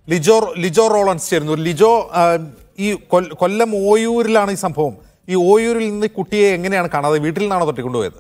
Lijo Lijo Rollins ചേരുന്നു ലിജോ ആ, ഈ കൊൽ- കൊല്ലം ഓയൂരിലാണ് ഈ സംഭവം ഈ ഓയൂരിൽ നിന്ന് ഈ കുട്ടിയെ എങ്ങനെയാണ് കാണാതെ വീട്ടിൽ നിന്നാണോ തട്ടിക്കൊണ്ടുപോയത്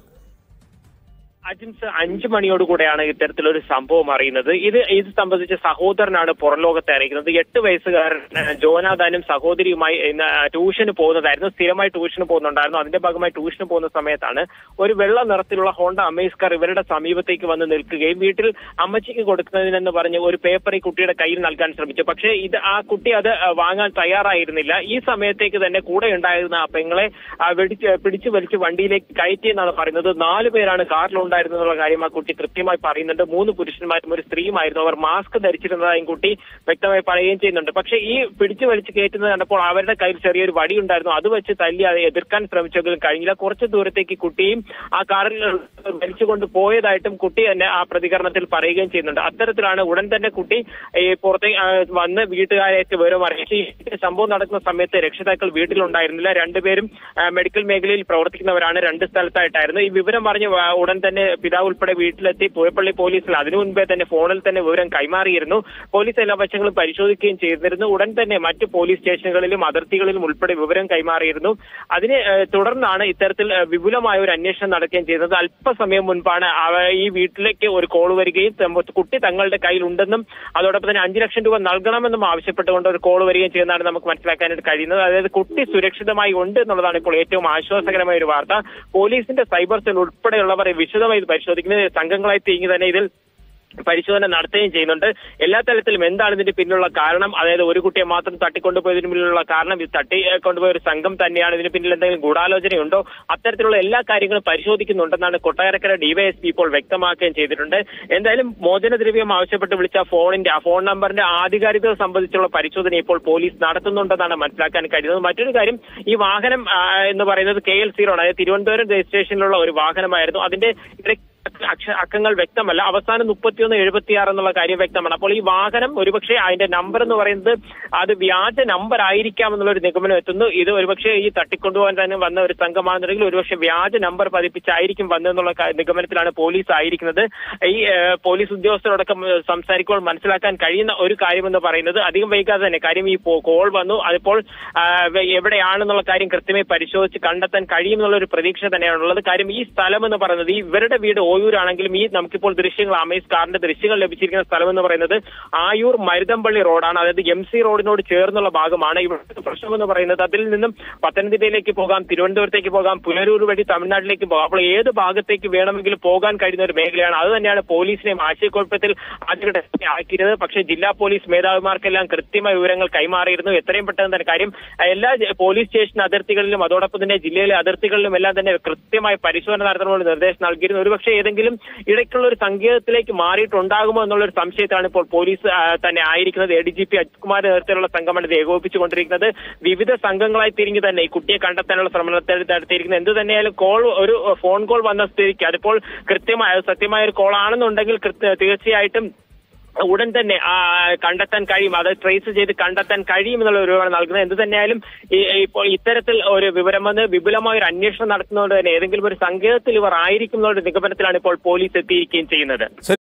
അജിൻസ് അഞ്ചു മണിയോടുകൂടെയാണ് ഇത്തരത്തിലൊരു സംഭവം അറിയുന്നത് ഇത് ഇത് സംബന്ധിച്ച് സഹോദരനാണ് പുറം ലോകത്തെ അറിയിക്കുന്നത് എട്ട് വയസ്സുകാരൻ ഏഹ്, ജോനാഥാനും സഹോദരിയുമായി ഇന്ന് ട്യൂഷന് പോകുന്നതായിരുന്നു സ്ഥിരമായി ട്യൂഷന് പോകുന്നുണ്ടായിരുന്നു അതിന്റെ ഭാഗമായി ട്യൂഷന് പോകുന്ന സമയത്താണ് ഒരു വെള്ള നിറത്തിലുള്ള ഹോണ്ട അമേസ് കാർ ഇവരുടെ സമീപത്തേക്ക് വന്ന് നിൽക്കുകയും വീട്ടിൽ അമ്മച്ചിക്ക് കൊടുക്കുന്നതിനെന്ന് പറഞ്ഞ് ഒരു പേപ്പർ ഈ കുട്ടിയുടെ കയ്യിൽ നൽകാൻ ശ്രമിച്ചു പക്ഷേ ഇത് ആ കുട്ടി അത് ആ, വാങ്ങാൻ തയ്യാറായിരുന്നില്ല ഈ സമയത്തേക്ക് തന്നെ കൂടെ ഉണ്ടായിരുന്ന ആ പെങ്ങളെ ആ, വെടിച്ച് പിടിച്ചു വലിച്ച് വണ്ടിയിലേക്ക് കയറ്റിയെന്നാണ് പറയുന്നത് നാല് പേരാണ് കാറിലുണ്ടായിരുന്നുള്ള കാര്യം ആ കുട്ടി കൃത്യമായി പറയുന്നുണ്ട് മൂന്ന് പുരുഷന്മാരും ഒരു സ്ത്രീയുമായിരുന്നു അവർ മാസ്ക് ധരിച്ചിരുന്നതായും കുട്ടി വ്യക്തമായി പറയുകയും ചെയ്യുന്നുണ്ട് പക്ഷേ ഈ പിടിച്ചു വലിച്ച് കയറ്റുന്നത് കണ്ടപ്പോൾ അവരുടെ കയ്യിൽ ചെറിയൊരു വടി ഉണ്ടായിരുന്നു അത് വെച്ച് തല്ലി അത് എതിർക്കാൻ ശ്രമിച്ചെങ്കിലും കഴിഞ്ഞില്ല കുറച്ച് ദൂരത്തേക്ക് കുട്ടിയും ആ കാറിൽ വലിച്ചുകൊണ്ട് പോയതായിട്ടും കുട്ടി തന്നെ ആ പ്രതികരണത്തിൽ പറയുകയും ചെയ്യുന്നുണ്ട് അത്തരത്തിലാണ് ഉടൻ തന്നെ കുട്ടി ഈ പുറത്തേക്ക് ആ, വന്ന് വീട്ടുകാരായിട്ട് വിവരം അറിയിച്ചു ഈ സംഭവം നടക്കുന്ന സമയത്ത് രക്ഷിതാക്കൾ വീട്ടിലുണ്ടായിരുന്നില്ല രണ്ടുപേരും ആ, മെഡിക്കൽ മേഖലയിൽ പ്രവർത്തിക്കുന്നവരാണ് രണ്ട് സ്ഥലത്തായിട്ടായിരുന്നു ഈ വിവരം അറിഞ്ഞ് വ- ഉടൻ തന്നെ പിതാവ് ഉൾപ്പെടെ വീട്ടിലെത്തി പൂയപ്പള്ളി പോലീസിൽ അതിനു മുൻപേ തന്നെ ഫോണിൽ തന്നെ വിവരം കൈമാറിയിരുന്നു പോലീസ് എല്ലാ വശങ്ങളും പരിശോധിക്കുകയും ചെയ്തിരുന്നു ഉടൻ തന്നെ മറ്റ് പോലീസ് സ്റ്റേഷനുകളിലും അതിർത്തികളിലും ഉൾപ്പെടെ വിവരം കൈമാറിയിരുന്നു അതിനെ ഏഹ്, തുടർന്നാണ് ഇത്തരത്തിൽ ഏഹ്, വിപുലമായ ഒരു അന്വേഷണം നടക്കുകയും ചെയ്തത് അല്പസമയം മുൻപാണ് അവ- ഈ വീട്ടിലേക്ക് ഒരു കോൾ വരികയും തമ്മ- കുട്ടി തങ്ങളുടെ കയ്യിൽ ഉണ്ടെന്നും അതോടൊപ്പം തന്നെ അഞ്ചു ലക്ഷം രൂപ നൽകണമെന്നും ആവശ്യപ്പെട്ടുകൊണ്ട് ഒരു കോൾ വരികയും ചെയ്യുന്നതാണ് നമുക്ക് മനസ്സിലാക്കാനായിട്ട് കഴിയുന്നത് അതായത് കുട്ടി സുരക്ഷിതമായി ഉണ്ട് എന്നുള്ളതാണ് ഇപ്പോൾ ഏറ്റവും ആശ്വാസകരമായ ഒരു വാർത്ത പോലീസിന്റെ സൈബർ സെൽ ഉൾപ്പെടെയുള്ളവർ വിശദമായി ഇത് പരിശോധിക്കുന്നത് സംഘങ്ങളായി തിരിഞ്ഞു തന്നെ ഇതിൽ പരിശോധന നടത്തുകയും ചെയ്യുന്നുണ്ട് എല്ലാ തലത്തിലും എന്താണ് ഇതിന്റെ പിന്നിലുള്ള കാരണം അതായത് ഒരു കുട്ടിയെ മാത്രം തട്ടിക്കൊണ്ടുപോയതിന് പിന്നിലുള്ള കാരണം ഇത് തട്ടി ഏഹ്, കൊണ്ടുപോയ ഒരു സംഘം തന്നെയാണ് ഇതിന് പിന്നിൽ എന്തെങ്കിലും ഗൂഢാലോചനയുണ്ടോ അത്തരത്തിലുള്ള എല്ലാ കാര്യങ്ങളും പരിശോധിക്കുന്നുണ്ടെന്നാണ് കൊട്ടാരക്കര ഡിവൈഎസ്പി ഇപ്പോൾ വ്യക്തമാക്കുകയും ചെയ്തിട്ടുണ്ട് എന്തായാലും മോചനദ്രവ്യം ആവശ്യപ്പെട്ട് വിളിച്ച ഫോണിന്റെ ആ ഫോൺ നമ്പറിന്റെ ആധികാരികത സംബന്ധിച്ചുള്ള പരിശോധന ഇപ്പോൾ പോലീസ് നടത്തുന്നുണ്ടെന്നാണ് മനസ്സിലാക്കാൻ കഴിയുന്നത് മറ്റൊരു കാര്യം ഈ വാഹനം ആ, എന്ന് പറയുന്നത് കെ എൽ സീറോ അതായത് തിരുവനന്തപുരം രജിസ്ട്രേഷനിലുള്ള ഒരു വാഹനമായിരുന്നു അതിന്റെ ഇടയ്ക്ക് അക്ഷ- അക്കങ്ങൾ വ്യക്തമല്ല അവസാനം മുപ്പത്തിയൊന്ന് എഴുപത്തിയാറ് എന്നുള്ള കാര്യം വ്യക്തമാണ് അപ്പോൾ ഈ വാഹനം ഒരുപക്ഷെ അതിന്റെ നമ്പർ എന്ന് പറയുന്നത് അത് വ്യാജ നമ്പർ ആയിരിക്കാം എന്നുള്ള ഒരു നിഗമനം എത്തുന്നു ഇത് ഒരുപക്ഷെ ഈ തട്ടിക്കൊണ്ടുപോകാൻ തന്നെ വന്ന ഒരു സംഘമാണെന്നുണ്ടെങ്കിൽ ഒരുപക്ഷെ വ്യാജ നമ്പർ പതിപ്പിച്ചായിരിക്കും വന്നതെന്നുള്ള ക- നിഗമനത്തിലാണ് പോലീസ് ആയിരിക്കുന്നത് ഈ ഏഹ്, പോലീസ് ഉദ്യോഗസ്ഥരോടൊപ്പം ഏഹ്, സംസാരിക്കുമ്പോൾ മനസ്സിലാക്കാൻ കഴിയുന്ന ഒരു കാര്യമെന്ന് പറയുന്നത് അധികം വൈകാതെ തന്നെ കാര്യം ഈ പോ- കോൾ വന്നു അതിപ്പോൾ ആ, വെ- എവിടെയാണെന്നുള്ള കാര്യം കൃത്യമായി പരിശോധിച്ച് കണ്ടെത്താൻ കഴിയുമെന്നുള്ള ഒരു പ്രതീക്ഷ തന്നെയാണുള്ളത് കാര്യം ഈ സ്ഥലം എന്ന് പറയുന്നത് ഈ ഇവരുടെ വീട് ഓയൂരാണെങ്കിലും ഈ നമുക്കിപ്പോൾ ദൃശ്യങ്ങൾ അമേസ് കാറിന്റെ ദൃശ്യങ്ങൾ ലഭിച്ചിരിക്കുന്ന സ്ഥലം എന്ന് പറയുന്നത് ആയൂർ മരുതമ്പള്ളി റോഡാണ് അതായത് എം സി റോഡിനോട് ചേർന്നുള്ള ഭാഗമാണ് ഇവിടുത്തെ പ്രശ്നം എന്ന് പറയുന്നത് അതിൽ നിന്നും പത്തനംതിട്ടയിലേക്ക് പോകാം തിരുവനന്തപുരത്തേക്ക് പോകാം പുനരൂർ വഴി തമിഴ്നാട്ടിലേക്ക് പോകാം അപ്പോൾ ഏത് ഭാഗത്തേക്ക് വേണമെങ്കിലും പോകാൻ കഴിയുന്ന ഒരു മേഖലയാണ് അത് തന്നെയാണ് പോലീസിനെയും ആശയക്കുഴപ്പത്തിൽ ആദ്യഘട്ടത്തിൽ ആക്കിയിരുന്നത് പക്ഷേ ജില്ലാ പോലീസ് മേധാവിമാർക്കെല്ലാം കൃത്യമായ വിവരങ്ങൾ കൈമാറിയിരുന്നു എത്രയും പെട്ടെന്ന് തന്നെ കാര്യം എല്ലാ ജ- പോലീസ് സ്റ്റേഷൻ അതിർത്തികളിലും അതോടൊപ്പം തന്നെ ജില്ലയിലെ അതിർത്തികളിലും എല്ലാം തന്നെ കൃത്യമായ പരിശോധന നടത്തണമെന്ന് നിർദ്ദേശം നൽകിയിരുന്നു ഒരുപക്ഷെ ഏതെങ്കിലും ഇടയ്ക്കുള്ള ഒരു സങ്കേതത്തിലേക്ക് മാറിയിട്ടുണ്ടാകുമോ എന്നുള്ള ഒരു സംശയത്താണ് ഇപ്പോൾ പോലീസ് ആ, തന്നെ ആയിരിക്കുന്നത് A D G P Ajith Kumar നേതൃത്വത്തിലുള്ള സംഘമാണ് ഇത് ഏകോപിപ്പിച്ചുകൊണ്ടിരിക്കുന്നത് വിവിധ സംഘങ്ങളായി തിരിഞ്ഞ് തന്നെ ഈ കുട്ടിയെ കണ്ടെത്താനുള്ള ശ്രമം നടത്തി- നടത്തിയിരിക്കുന്നത് എന്ത് തന്നെയായാലും കോൾ ഒരു ഫോൺ കോൾ വന്ന സ്ഥിതിക്ക് അതിപ്പോൾ കൃത്യമായ സത്യമായ ഒരു കോൾ ആണെന്നുണ്ടെങ്കിൽ കൃത്യ- തീർച്ചയായിട്ടും ഉടൻ തന്നെ ആ, കണ്ടെത്താൻ കഴിയും അത് ട്രേസ് ചെയ്ത് കണ്ടെത്താൻ കഴിയും എന്നുള്ള ഒരു വിവരം നൽകുന്നത് എന്ത് തന്നെയായാലും ഈ- ഇപ്പോൾ ഇത്തരത്തിൽ ഒരു വിവരം വന്ന് വിപുലമായ ഒരു അന്വേഷണം നടത്തുന്നതുകൊണ്ട് തന്നെ ഏതെങ്കിലും ഒരു സങ്കേതത്തിൽ ഇവർ ആയിരിക്കും എന്നുള്ള ഒരു നിഗമനത്തിലാണ് ഇപ്പോൾ പോലീസ് എത്തിയിരിക്കുകയും ചെയ്യുന്നത്